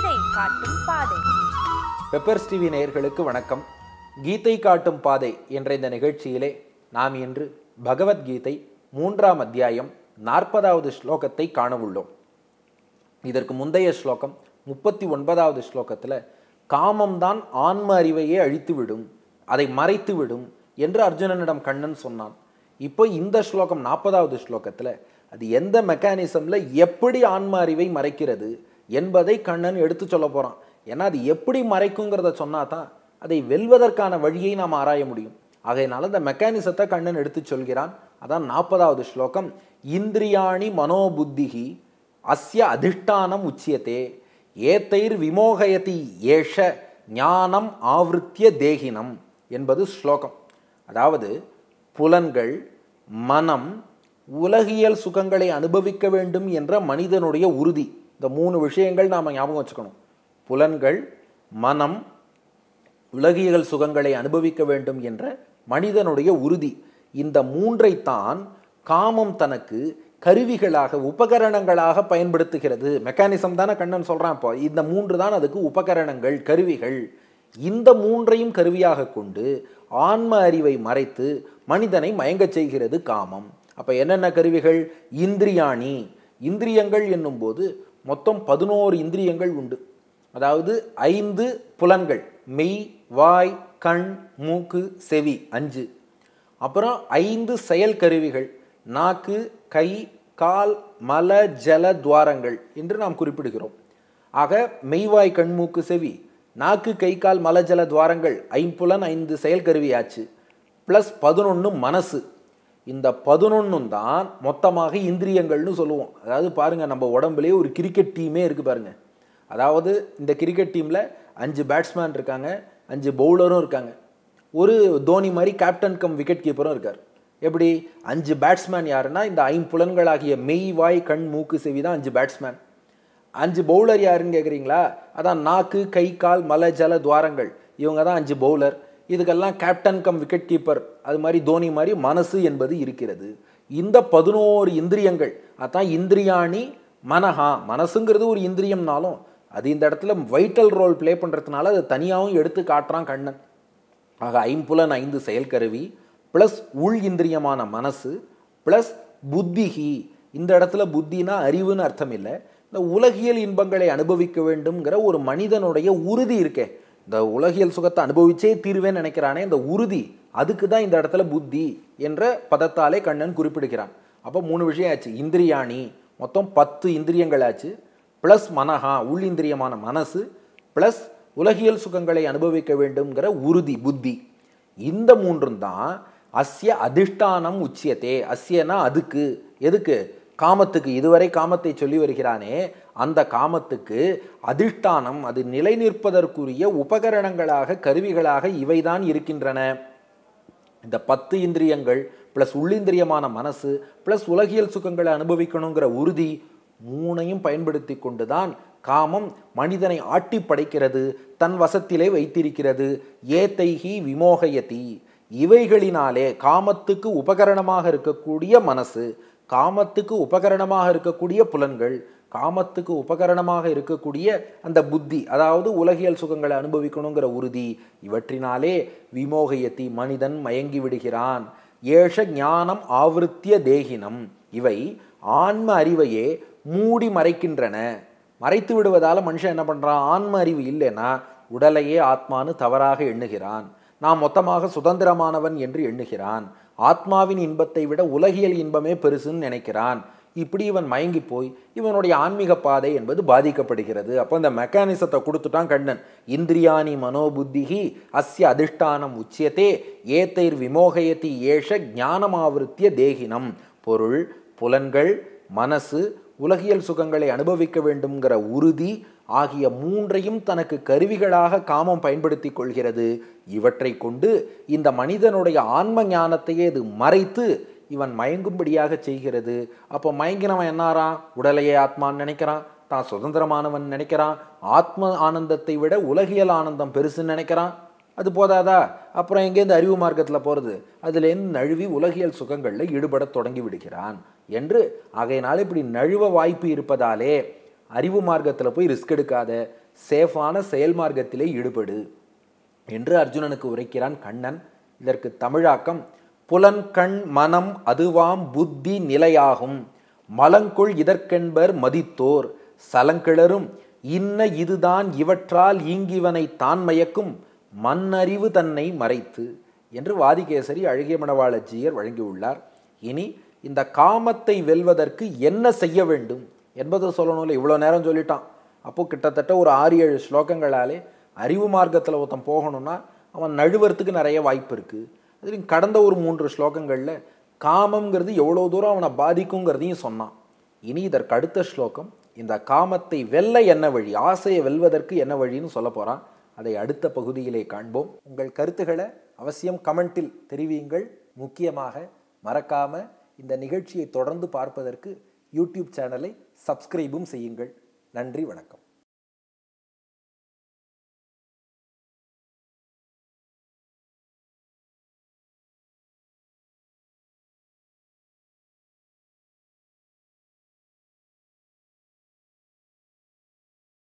கீதை காட்டும் பாதை peppers TV நேயர்களுக்கு வணக்கம் கீதை காட்டும் பாதை என்ற இந்த நிகழ்ச்சியிலே நாம் இன்று பகவத்கீதை மூன்றாம் அத்தியாயம் நாற்பதாவது ஸ்லோகத்தை காண உள்ளோம் இதற்கு முந்தைய ஸ்லோகம் முப்பத்தி ஒன்பதாவது ஸ்லோகத்தில் காமம்தான் ஆன்ம அறிவையே அழித்துவிடும் அதை மறைத்துவிடும் என்று அர்ஜுனனிடம் கண்ணன் சொன்னான் இப்போ இந்த ஸ்லோகம் நாற்பதாவது ஸ்லோகத்தில் அது எந்த மெக்கானிசமில் எப்படி ஆன்ம அறிவை மறைக்கிறது என்பதை கண்ணன் எடுத்து சொல்ல போகிறான் ஏன்னா அது எப்படி மறைக்குங்கிறத சொன்னா தான் அதை வெல்வதற்கான வழியை நாம் ஆராய முடியும் ஆகையினால இந்த மெக்கானிசத்தை கண்ணன் எடுத்து சொல்கிறான் அதான் நாற்பதாவது ஸ்லோகம் இந்திரியாணி மனோபுத்திகி அஸ்ய அதிஷ்டானம் உச்சியத்தே ஏத்தைர் விமோகயதி ஏஷ ஞானம் ஆவருத்திய தேகினம் என்பது ஸ்லோகம் அதாவது புலன்கள் மனம் உலகியல் சுகங்களை அனுபவிக்க வேண்டும் என்ற மனிதனுடைய உறுதி இந்த மூணு விஷயங்கள் நாம் ஞாபகம் வச்சுக்கணும் புலன்கள் மனம் உலகியல் சுகங்களை அனுபவிக்க வேண்டும் என்ற மனிதனுடைய உறுதி இந்த மூன்றைத்தான் காமம் தனக்கு கருவிகளாக உபகரணங்களாக பயன்படுத்துகிறது மெக்கானிசம் தானே கண்ணன் சொல்றான் இப்போ இந்த மூன்று தான் அதுக்கு உபகரணங்கள் கருவிகள் இந்த மூன்றையும் கருவியாக கொண்டு ஆன்ம அறிவை மறைத்து மனிதனை மயங்கச் செய்கிறது காமம் அப்ப என்னென்ன கருவிகள் இந்திரியாணி இந்திரியங்கள் என்னும்போது மொத்தம் பதினோரு இந்திரியங்கள் உண்டு அதாவது ஐந்து புலன்கள் மெய் வாய் கண் மூக்கு செவி அஞ்சு அப்புறம் ஐந்து செயல் கருவிகள் நாக்கு கை கால் மல ஜல துவாரங்கள் என்று நாம் குறிப்பிடுகிறோம் ஆக மெய்வாய் கண் மூக்கு செவி நாக்கு கை கால் மல ஜல துவாரங்கள் ஐம்புலன் ஐந்து செயல் கருவியாச்சு ப்ளஸ் பதினொன்று மனசு இந்த பதினொன்றும் தான் மொத்தமாக இந்திரியங்கள்னு சொல்லுவோம் அதாவது பாருங்க நம்ம உடம்புலேயே ஒரு கிரிக்கெட் டீமே இருக்கு பாருங்க அதாவது இந்த கிரிக்கெட் டீமில் அஞ்சு பேட்ஸ்மேன் இருக்காங்க அஞ்சு பவுலரும் இருக்காங்க ஒரு தோனி மாதிரி கேப்டன் கம் விக்கெட் கீப்பரும் இருக்கார் எப்படி அஞ்சு பேட்ஸ்மேன் யாருன்னா இந்த ஐம்புலன்களாகிய மெய் வாய் கண் மூக்கு செவி தான் அஞ்சு பேட்ஸ்மேன் அஞ்சு பவுலர் யாருன்னு கேட்குறீங்களா அதான் நாக்கு கை கால் மலை ஜல துவாரங்கள் இவங்க தான் அஞ்சு பவுலர் இதுக்கெல்லாம் கேப்டன் கம் விக்கெட் கீப்பர் அது மாதிரி தோனி மாதிரி மனசு என்பது இருக்கிறது இந்த பதினோரு இந்திரியங்கள் அதான் இந்திரியாணி மனஹா மனசுங்கிறது ஒரு இந்திரியம்னாலும் அது இந்த இடத்துல வைட்டல் ரோல் ப்ளே பண்ணுறதுனால அதை தனியாகவும் எடுத்து காட்டுறான் கண்ணன் ஆக ஐம்புலன் ஐந்து செயல்கருவி ப்ளஸ் உள் இந்திரியமான மனசு ப்ளஸ் புத்திகி இந்த இடத்துல புத்தினா அறிவுன்னு அர்த்தம் இல்லை இந்த உலகியல் இன்பங்களை அனுபவிக்க வேண்டும்ங்கிற ஒரு மனிதனுடைய உறுதி இருக்கே இந்த உலகியல் சுகத்தை அனுபவிச்சே தீர்வேன்னு நினைக்கிறானே இந்த உறுதி அதுக்கு தான் இந்த இடத்துல புத்தி என்ற பதத்தாலே கண்ணன் குறிப்பிடுகிறான் அப்போ மூணு விஷயம் ஆச்சு இந்திரியாணி மொத்தம் பத்து இந்திரியங்கள் ஆச்சு ப்ளஸ் மனஹா உள் இந்திரியமான மனசு ப்ளஸ் உலகியல் சுகங்களை அனுபவிக்க வேண்டும்ங்கிற உறுதி புத்தி இந்த மூன்றும் தான் அஸ்ய அதிஷ்டானம் உச்சியத்தே அஸ்யனா அதுக்கு எதுக்கு காமத்துக்கு இதுவரை காமத்தை சொல்லி வருகிறானே அந்த காமத்துக்கு அதிஷ்டானம் அது நிலை நிற்பதற்குரிய உபகரணங்களாக கருவிகளாக இவைதான் இருக்கின்றன இந்த பத்து இந்திரியங்கள் ப்ளஸ் உள்ளிந்திரியமான மனசு ப்ளஸ் உலகியல் சுகங்களை அனுபவிக்கணுங்கிற உறுதி மூணையும் பயன்படுத்தி கொண்டுதான் காமம் மனிதனை ஆட்டி படைக்கிறது தன் வசத்திலே வைத்திருக்கிறது ஏத்தைகி விமோகயதி இவைகளினாலே காமத்துக்கு உபகரணமாக இருக்கக்கூடிய மனசு காமத்துக்கு உபகரணமாக இருக்கக்கூடிய புலன்கள் காமத்துக்கு உபகரணமாக இருக்கக்கூடிய அந்த புத்தி அதாவது உலகியல் சுகங்களை அனுபவிக்கணுங்கிற உறுதி இவற்றினாலே விமோகயத்தி மனிதன் மயங்கி விடுகிறான் ஏஷ ஞானம் ஆவருத்திய தேகினம் இவை ஆன்ம அறிவையே மூடி மறைக்கின்றன மறைத்து விடுவதால மனுஷன் என்ன பண்றான் ஆன்ம அறிவு இல்லைன்னா உடலையே ஆத்மானு தவறாக எண்ணுகிறான் நாம் மொத்தமாக சுதந்திரமானவன் என்று எண்ணுகிறான் ஆத்மாவின் இன்பத்தை விட உலகியல் இன்பமே பெருசுன்னு நினைக்கிறான் இப்படி இவன் மயங்கி போய் இவனுடைய ஆன்மீக பாதை என்பது பாதிக்கப்படுகிறது அப்போ இந்த மெக்கானிசத்தை கொடுத்துட்டான் கண்ணன் இந்திரியாணி மனோபுத்திகி அஸ்ய அதிஷ்டானம் உச்சியத்தே ஏத்தைர் விமோகயதி ஏஷ ஞானமாவிருத்திய தேகினம் பொருள் புலன்கள் மனசு உலகியல் சுகங்களை அனுபவிக்க வேண்டும்ங்கிற உறுதி ஆகிய மூன்றையும் தனக்கு கருவிகளாக காமம் பயன்படுத்தி கொள்கிறது இவற்றை கொண்டு இந்த மனிதனுடைய ஆன்ம ஞானத்தையே இது மறைத்து இவன் மயங்கும்படியாக செய்கிறது அப்போ மயங்கினவன் என்னாரான் உடலையே ஆத்மான்னு நினைக்கிறான் தான் சுதந்திரமானவன் நினைக்கிறான் ஆத்ம ஆனந்தத்தை விட உலகியல் ஆனந்தம் பெருசுன்னு நினைக்கிறான் அது போதாதா அப்புறம் எங்கேருந்து அறிவு மார்க்கத்தில் போகிறது அதுலேருந்து நழுவி உலகியல் சுகங்களில் ஈடுபட தொடங்கி விடுகிறான் என்று ஆகையினால இப்படி நழுவ வாய்ப்பு இருப்பதாலே அறிவு மார்க்கத்தில் போய் ரிஸ்க் எடுக்காத சேஃபான செயல் மார்க்கத்திலே ஈடுபடு என்று அர்ஜுனனுக்கு உரைக்கிறான் கண்ணன் இதற்கு தமிழாக்கம் புலன்கண் மனம் அதுவாம் புத்தி நிலையாகும் மலங்குள் இதற்கென்பர் மதித்தோர் சலங்கிளரும் இன்ன இதுதான் இவற்றால் ஈங்கிவனை தான் மயக்கும் மண்ணறிவு தன்னை மறைத்து என்று வாதிகேசரி அழகிய மணவாளஜியர் வழங்கியுள்ளார் இனி இந்த காமத்தை வெல்வதற்கு என்ன செய்ய வேண்டும் என்பதை சொல்லணும்ல இவ்வளோ நேரம் சொல்லிட்டான் அப்போ கிட்டத்தட்ட ஒரு ஆறு ஏழு ஸ்லோகங்களாலே அறிவு மார்க்கத்தில் ஒருத்தன் போகணும்னா அவன் நழுவறதுக்கு நிறைய வாய்ப்பு இருக்குது அதுலேயும் கடந்த ஒரு மூன்று ஸ்லோகங்களில் காமம்ங்கிறது எவ்வளோ தூரம் அவனை பாதிக்குங்கிறதையும் சொன்னான் இனி இதற்கு அடுத்த ஸ்லோகம் இந்த காமத்தை வெல்ல என்ன வழி ஆசையை வெல்வதற்கு என்ன வழின்னு சொல்ல போகிறான் அதை அடுத்த பகுதியிலே காண்போம் உங்கள் கருத்துக்களை அவசியம் கமெண்டில் தெரிவியுங்கள் முக்கியமாக மறக்காம இந்த நிகழ்ச்சியை தொடர்ந்து பார்ப்பதற்கு யூடியூப் சேனலை சப்ஸ்கிரைபும் செய்யுங்கள் நன்றி வணக்கம்